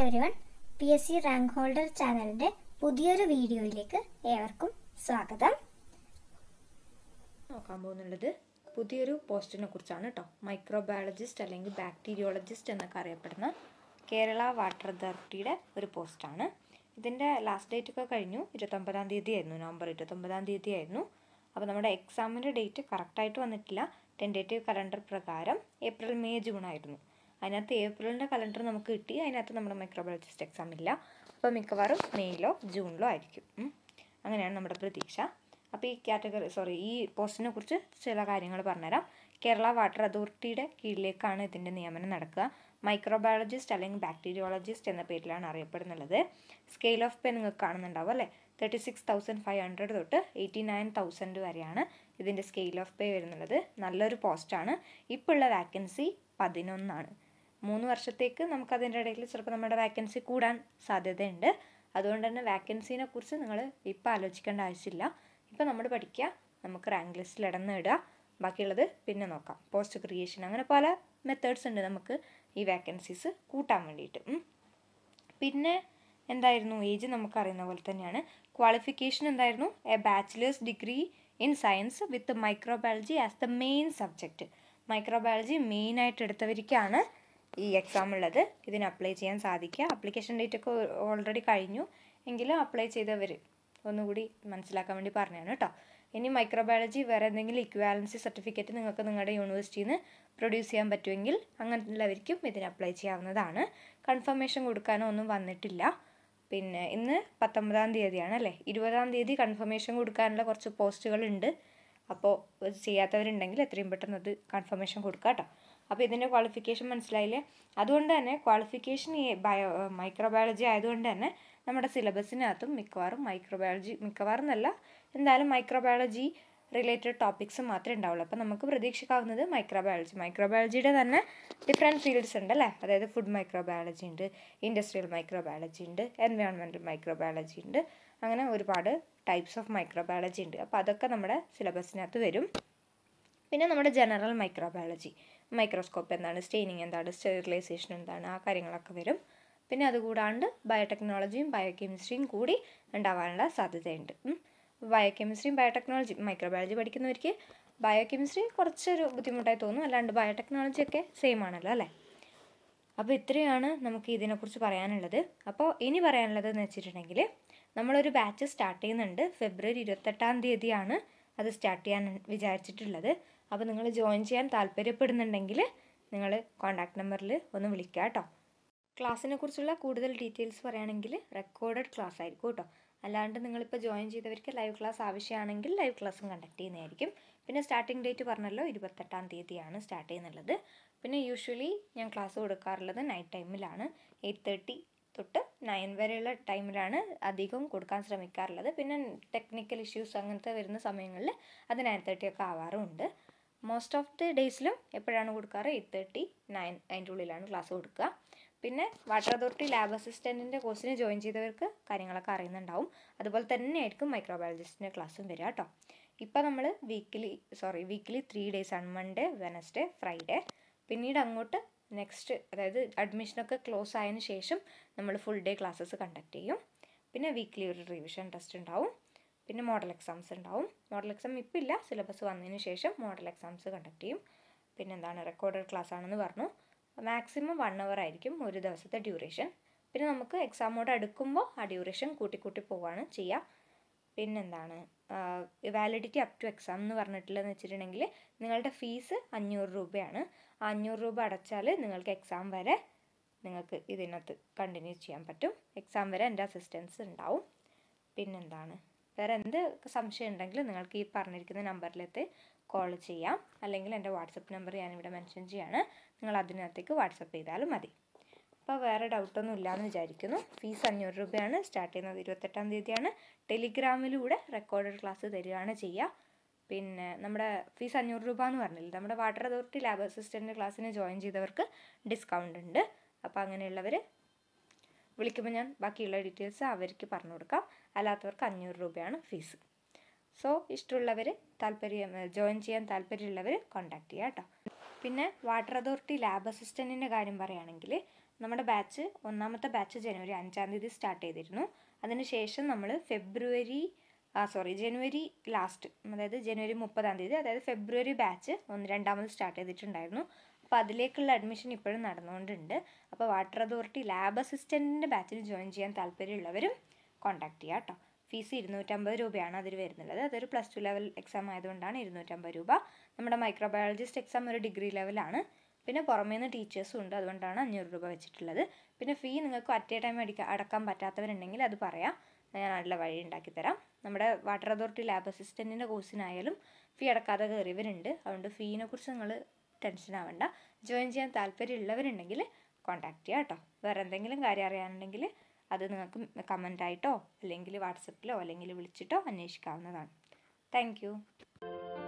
Every everyone P S C rank holder ചാനലിൻ്റെ പുതിയൊരു വീഡിയോയിലേക്ക് ഏവർക്കും സ്വാഗതം നോക്കാൻ പോകുന്നുള്ളത് പുതിയൊരു പോസ്റ്റിനെ കുറിച്ചാണ് കേട്ടോ മൈക്രോബയോളജിസ്റ്റ് അല്ലെങ്കിൽ ബാക്ടീരിയോളജിസ്റ്റ് എന്നൊക്കെ അറിയപ്പെടുന്ന കേരള വാട്ടർ അതോറിറ്റിയുടെ ഒരു പോസ്റ്റാണ് ഇതിൻ്റെ ലാസ്റ്റ് ഡേറ്റ് ഒക്കെ കഴിഞ്ഞു ഇരുപത്തൊമ്പതാം തീയതി ആയിരുന്നു നവംബർ ഇരുപത്തൊമ്പതാം തീയതി ആയിരുന്നു അപ്പോൾ നമ്മുടെ എക്സാമിൻ്റെ ഡേറ്റ് കറക്റ്റായിട്ട് വന്നിട്ടില്ല ടെൻറ്റേറ്റീവ് കലണ്ടർ പ്രകാരം ഏപ്രിൽ മെയ് ജൂൺ ആയിരുന്നു അതിനകത്ത് ഏപ്രിലിൻ്റെ കലണ്ടർ നമുക്ക് കിട്ടി അതിനകത്ത് നമ്മുടെ മൈക്രോബയോളജിസ്റ്റ് എക്സാം ഇല്ല അപ്പോൾ മിക്കവാറും മെയ്യിലോ ജൂണിലോ ആയിരിക്കും ഉം. അങ്ങനെയാണ് നമ്മുടെ പ്രതീക്ഷ അപ്പോൾ ഈ കാറ്റഗറി സോറി ഈ പോസ്റ്റിനെ കുറിച്ച് ചില കാര്യങ്ങൾ പറഞ്ഞുതരാം കേരള വാട്ടർ അതോറിറ്റിയുടെ കീഴിലേക്കാണ് ഇതിൻ്റെ നിയമനം നടക്കുക മൈക്രോബയോളജിസ്റ്റ് അല്ലെങ്കിൽ ബാക്ടീരിയോളജിസ്റ്റ് എന്ന പേരിലാണ് അറിയപ്പെടുന്നുള്ളത് സ്കെയിൽ ഓഫ് പേ നിങ്ങൾക്ക് കാണുന്നുണ്ടാവും അല്ലേ thirty six thousand five hundred തൊട്ട് എയ്റ്റി നയൻ തൗസൻഡ് വരെയാണ് ഇതിൻ്റെ സ്കെയിൽ ഓഫ് പേ വരുന്നുള്ളത് നല്ലൊരു പോസ്റ്റാണ് ഇപ്പോൾ ഉള്ള വാക്കൻസി പതിനൊന്നാണ് മൂന്ന് വർഷത്തേക്ക് നമുക്ക് അതിൻ്റെ ഇടയിൽ ചിലപ്പോൾ നമ്മുടെ വാക്കൻസി കൂടാൻ സാധ്യതയുണ്ട് അതുകൊണ്ട് തന്നെ വാക്കൻസിനെ കുറിച്ച് നിങ്ങൾ ഇപ്പോൾ ആലോചിക്കേണ്ട ആവശ്യമില്ല ഇപ്പോൾ നമ്മൾ പഠിക്കുക നമുക്ക് റാങ്ക് ലിസ്റ്റിൽ ഇടം നേടുക ബാക്കിയുള്ളത് പിന്നെ നോക്കാം പോസ്റ്റ് ക്രിയേഷൻ അങ്ങനെ പല മെത്തേഡ്സ് ഉണ്ട് നമുക്ക് ഈ വാക്കൻസീസ് കൂട്ടാൻ വേണ്ടിയിട്ട് ഉം. പിന്നെ എന്തായിരുന്നു ഏജ് നമുക്കറിയുന്ന പോലെ തന്നെയാണ് ക്വാളിഫിക്കേഷൻ എന്തായിരുന്നു a bachelor's degree in science with microbiology as the main subject microbiology മെയിനായിട്ട് എടുത്തവർക്കാണ് ഈ എക്സാം ഉള്ളത് ഇതിന് അപ്ലൈ ചെയ്യാൻ സാധിക്കുക അപ്ലിക്കേഷൻ ഡേറ്റ് ഒക്കെ ഓൾറെഡി കഴിഞ്ഞു എങ്കിലും അപ്ലൈ ചെയ്തവർ ഒന്നുകൂടി മനസ്സിലാക്കാൻ വേണ്ടി പറഞ്ഞതാണ് കേട്ടോ ഇനി മൈക്രോബയോളജി വേറെ എന്തെങ്കിലും ഇക്വാലൻസി സർട്ടിഫിക്കറ്റ് നിങ്ങൾക്ക് നിങ്ങളുടെ യൂണിവേഴ്സിറ്റിയിൽ നിന്ന് പ്രൊഡ്യൂസ് ചെയ്യാൻ പറ്റുമെങ്കിൽ അങ്ങനെയുള്ളവർക്കും ഇതിന് അപ്ലൈ ചെയ്യാവുന്നതാണ് കൺഫർമേഷൻ കൊടുക്കാനോ ഒന്നും വന്നിട്ടില്ല പിന്നെ ഇന്ന് പത്തൊമ്പതാം തീയതിയാണ് അല്ലേ ഇരുപതാം തീയതി കൺഫർമേഷൻ കൊടുക്കാനുള്ള കുറച്ച് പോസ്റ്റുകളുണ്ട് അപ്പോൾ ഇത് ചെയ്യാത്തവരുണ്ടെങ്കിൽ എത്രയും പെട്ടെന്ന് അത് കൺഫർമേഷൻ കൊടുക്കുക കേട്ടോ അപ്പോൾ ഇതിൻ്റെ ക്വാളിഫിക്കേഷൻ മനസ്സിലായില്ലേ അതുകൊണ്ട് തന്നെ ക്വാളിഫിക്കേഷൻ ഈ ബയോ മൈക്രോബയോളജി ആയതുകൊണ്ട് തന്നെ നമ്മുടെ സിലബസിനകത്തും മിക്കവാറും മൈക്രോബയോളജി മിക്കവാറും എന്നല്ല എന്തായാലും മൈക്രോബയോളജി റിലേറ്റഡ് ടോപ്പിക്സ് മാത്രമേ ഉണ്ടാവുള്ളൂ അപ്പോൾ നമുക്ക് പ്രതീക്ഷിക്കാവുന്നത് മൈക്രോബയോളജി മൈക്രോബയോളജിയുടെ തന്നെ ഡിഫറെൻറ്റ് ഫീൽഡ്സ് ഉണ്ട് അല്ലേ അതായത് ഫുഡ് മൈക്രോബയോളജി ഉണ്ട് ഇൻഡസ്ട്രിയൽ മൈക്രോബയോളജി ഉണ്ട് എൻവയോൺമെൻറ്റൽ മൈക്രോബയോളജി ഉണ്ട് അങ്ങനെ ഒരുപാട് ടൈപ്സ് ഓഫ് മൈക്രോബയോളജി ഉണ്ട് അപ്പോൾ അതൊക്കെ നമ്മുടെ സിലബസിനകത്ത് വരും പിന്നെ നമ്മുടെ ജനറൽ മൈക്രോബയോളജി മൈക്രോസ്കോപ്പ് എന്താണ് സ്റ്റെയിനിങ് എന്താണ് സ്റ്റെറിലൈസേഷൻ എന്താണ് ആ കാര്യങ്ങളൊക്കെ വരും പിന്നെ അതുകൂടാണ്ട് ബയോടെക്നോളജിയും ബയോകെമിസ്ട്രിയും കൂടി ഉണ്ടാവാനുള്ള സാധ്യതയുണ്ട് ബയോകെമിസ്ട്രിയും ബയോടെക്നോളജി മൈക്രോബയോളജി പഠിക്കുന്നവർക്ക് ബയോകെമിസ്ട്രി കുറച്ചൊരു ബുദ്ധിമുട്ടായി തോന്നും അല്ലാണ്ട് ബയോടെക്നോളജി ഒക്കെ സെയിം ആണല്ലോ അല്ലേ അപ്പോൾ ഇത്രയാണ് നമുക്ക് ഇതിനെക്കുറിച്ച് പറയാനുള്ളത് അപ്പോൾ ഇനി പറയാനുള്ളത് എന്ന് വെച്ചിട്ടുണ്ടെങ്കിൽ നമ്മളൊരു ബാച്ച് സ്റ്റാർട്ട് ചെയ്യുന്നുണ്ട് ഫെബ്രുവരി ഇരുപത്തെട്ടാം തീയതിയാണ് അത് സ്റ്റാർട്ട് ചെയ്യാൻ വിചാരിച്ചിട്ടുള്ളത് അപ്പോൾ നിങ്ങൾ ജോയിൻ ചെയ്യാൻ താല്പര്യപ്പെടുന്നുണ്ടെങ്കിൽ നിങ്ങൾ കോൺടാക്ട് നമ്പറിൽ ഒന്ന് വിളിക്കുക കേട്ടോ ക്ലാസ്സിനെ കുറിച്ചുള്ള കൂടുതൽ ഡീറ്റെയിൽസ് പറയുകയാണെങ്കിൽ റെക്കോർഡഡ് ക്ലാസ് ആയിരിക്കും കേട്ടോ അല്ലാണ്ട് നിങ്ങളിപ്പോൾ ജോയിൻ ചെയ്തവർക്ക് ലൈവ് ക്ലാസ് ആവശ്യമാണെങ്കിൽ ലൈവ് ക്ലാസ്സും കണ്ടക്ട് ചെയ്യുന്നതായിരിക്കും പിന്നെ സ്റ്റാർട്ടിംഗ് ഡേറ്റ് പറഞ്ഞല്ലോ ഇരുപത്തെട്ടാം തീയതിയാണ് സ്റ്റാർട്ട് ചെയ്യുന്നുള്ളത് പിന്നെ യൂഷ്വലി ഞാൻ ക്ലാസ് കൊടുക്കാറുള്ളത് നൈറ്റ് ടൈമിലാണ് എയ്റ്റ് തേർട്ടി തൊട്ട് നയൻ വരെയുള്ള ടൈമിലാണ് അധികം കൊടുക്കാൻ ശ്രമിക്കാറുള്ളത് പിന്നെ ടെക്നിക്കൽ ഇഷ്യൂസ് അങ്ങനത്തെ വരുന്ന സമയങ്ങളിൽ അത് നയൻ തേർട്ടി ഒക്കെ ആവാറുമുണ്ട് മോസ്റ്റ് ഓഫ് ദി ഡേയ്സിലും എപ്പോഴാണ് കൊടുക്കാറ് എയ്റ്റ് തേർട്ടി നയൻ അതിൻ്റെ ഉള്ളിലാണ് ക്ലാസ് കൊടുക്കുക പിന്നെ വാട്ടർ അതോറിറ്റി ലാബ് അസിസ്റ്റൻറ്റിൻ്റെ കോഴ്സിന് ജോയിൻ ചെയ്തവർക്ക് കാര്യങ്ങളൊക്കെ അറിയുന്നുണ്ടാവും അതുപോലെ തന്നെ ആയിരിക്കും മൈക്രോബയോളജിസ്റ്റിൻ്റെ ക്ലാസ്സും വരിക കേട്ടോ ഇപ്പോൾ നമ്മൾ weekly sorry weekly three days ആണ് മൺഡേ വെനസ്ഡേ ഫ്രൈഡേ പിന്നീട് അങ്ങോട്ട് നെക്സ്റ്റ് അതായത് അഡ്മിഷനൊക്കെ ക്ലോസ് ആയതിനു ശേഷം നമ്മൾ ഫുൾ ഡേ ക്ലാസ്സസ് കണ്ടക്ട് ചെയ്യും പിന്നെ വീക്ക്ലി ഒരു റിവിഷൻ ടെസ്റ്റ് ഉണ്ടാവും പിന്നെ മോഡൽ എക്സാംസ് ഉണ്ടാവും മോഡൽ എക്സാം ഇപ്പോൾ ഇല്ല സിലബസ് വന്നതിന് ശേഷം മോഡൽ എക്സാംസ് കണ്ടക്ട് ചെയ്യും പിന്നെ എന്താണ് റെക്കോർഡഡ് ക്ലാസ് ആണെന്ന് പറഞ്ഞു മാക്സിമം വൺ അവർ ആയിരിക്കും ഒരു ദിവസത്തെ ഡ്യൂറേഷൻ പിന്നെ നമുക്ക് എക്സാമോട് അടുക്കുമ്പോൾ ആ ഡ്യൂറേഷൻ കൂട്ടി കൂട്ടി പോവുകയാണ് ചെയ്യുക പിന്നെന്താണ് വാലിഡിറ്റി അപ് ടു എക്സാം എന്ന് പറഞ്ഞിട്ടുള്ളതെന്ന് വെച്ചിട്ടുണ്ടെങ്കിൽ നിങ്ങളുടെ ഫീസ് അഞ്ഞൂറ് രൂപയാണ് ആ അഞ്ഞൂറ് രൂപ അടച്ചാൽ നിങ്ങൾക്ക് എക്സാം വരെ നിങ്ങൾക്ക് ഇതിനകത്ത് കണ്ടിന്യൂ ചെയ്യാൻ പറ്റും എക്സാം വരെ എൻ്റെ അസിസ്റ്റൻസ് ഉണ്ടാവും പിന്നെന്താണ് വേറെ എന്ത് സംശയം ഉണ്ടെങ്കിൽ നിങ്ങൾക്ക് ഈ പറഞ്ഞിരിക്കുന്ന നമ്പറിലേക്ക് കോൾ ചെയ്യാം അല്ലെങ്കിൽ എൻ്റെ വാട്സപ്പ് നമ്പർ ഞാനിവിടെ മെൻഷൻ ചെയ്യാണ് നിങ്ങൾ അതിനകത്തേക്ക് വാട്സപ്പ് ചെയ്താലും മതി അപ്പോൾ വേറെ ഡൗട്ടൊന്നും ഇല്ലയെന്ന് വിചാരിക്കുന്നു ഫീസ് അഞ്ഞൂറ് രൂപയാണ് സ്റ്റാർട്ട് ചെയ്യുന്നത് ഇരുപത്തെട്ടാം തീയതിയാണ് ടെലിഗ്രാമിലൂടെ റെക്കോർഡഡ് ക്ലാസ് തരികയാണ് ചെയ്യുക പിന്നെ നമ്മുടെ ഫീസ് അഞ്ഞൂറ് രൂപ എന്ന് പറഞ്ഞില്ല നമ്മുടെ വാട്ടർ അതോറിറ്റി ലാബ് അസിസ്റ്റൻ്റ് ക്ലാസ്സിന് ജോയിൻ ചെയ്തവർക്ക് ഡിസ്കൗണ്ട് ഉണ്ട് അപ്പോൾ അങ്ങനെയുള്ളവർ വിളിക്കുമ്പോൾ ഞാൻ ബാക്കിയുള്ള ഡീറ്റെയിൽസ് അവർക്ക് പറഞ്ഞു കൊടുക്കാം അല്ലാത്തവർക്ക് അഞ്ഞൂറ് രൂപയാണ് ഫീസ് സോ ഇഷ്ടമുള്ളവർ താല്പര്യം ജോയിൻ ചെയ്യാൻ താല്പര്യമുള്ളവർ കോൺടാക്ട് ചെയ്യുക കേട്ടോ പിന്നെ വാട്ടർ അതോറിറ്റി ലാബ് അസിസ്റ്റൻറ്റിൻ്റെ കാര്യം പറയുകയാണെങ്കിൽ നമ്മുടെ ബാച്ച് ഒന്നാമത്തെ ബാച്ച് ജനുവരി അഞ്ചാം തീയതി സ്റ്റാർട്ട് ചെയ്തിരുന്നു അതിനുശേഷം നമ്മൾ ഫെബ്രുവരി ആ സോറി ജനുവരി ലാസ്റ്റ് അതായത് ജനുവരി മുപ്പതാം തീയതി അതായത് ഫെബ്രുവരി ബാച്ച് ഒന്ന് രണ്ടാമത് സ്റ്റാർട്ട് ചെയ്തിട്ടുണ്ടായിരുന്നു അപ്പോൾ അതിലേക്കുള്ള അഡ്മിഷൻ ഇപ്പോഴും നടന്നുകൊണ്ടുണ്ട് അപ്പോൾ വാട്ടർ അതോറിറ്റി ലാബ് അസിസ്റ്റൻറ്റിൻ്റെ ബാച്ചിൽ ജോയിൻ ചെയ്യാൻ താല്പര്യമുള്ളവരും കോൺടാക്ട് ചെയ്യുക കേട്ടോ ഫീസ് ഇരുന്നൂറ്റമ്പത് രൂപയാണ് അതിൽ വരുന്നുള്ളത് അതൊരു പ്ലസ് ടു ലെവൽ എക്സാം ആയതുകൊണ്ടാണ് ഇരുന്നൂറ്റമ്പത് രൂപ നമ്മുടെ മൈക്രോബയോളജിസ്റ്റ് എക്സാം ഒരു ഡിഗ്രി ലെവലാണ് പിന്നെ പുറമേ നിന്ന് ടീച്ചേഴ്സും ഉണ്ട് അതുകൊണ്ടാണ് അഞ്ഞൂറ് രൂപ വെച്ചിട്ടുള്ളത് പിന്നെ ഫീ നിങ്ങൾക്ക് അറ്റ് എ ടൈം അടിക്കാൻ അടക്കാൻ പറ്റാത്തവരുണ്ടെങ്കിൽ അത് പറയാം ഞാൻ അതിനുള്ള വഴി ഉണ്ടാക്കി തരാം നമ്മുടെ വാട്ടർ അതോറിറ്റി ലാബ് അസിസ്റ്റൻറ്റിൻ്റെ കോഴ്സിനായാലും ഫീ അടക്കാതെ കയറിയവരുണ്ട് അതുകൊണ്ട് ഫീനെ കുറിച്ച് നിങ്ങൾ ടെൻഷൻ ആവണ്ട ജോയിൻ ചെയ്യാൻ താല്പര്യമുള്ളവരുണ്ടെങ്കിൽ കോൺടാക്ട് ചെയ്യാം കേട്ടോ വേറെ എന്തെങ്കിലും കാര്യം അറിയാനുണ്ടെങ്കിൽ അത് നിങ്ങൾക്ക് കമൻ്റ് ആയിട്ടോ അല്ലെങ്കിൽ വാട്സപ്പിലോ അല്ലെങ്കിൽ വിളിച്ചിട്ടോ അന്വേഷിക്കാവുന്നതാണ് താങ്ക്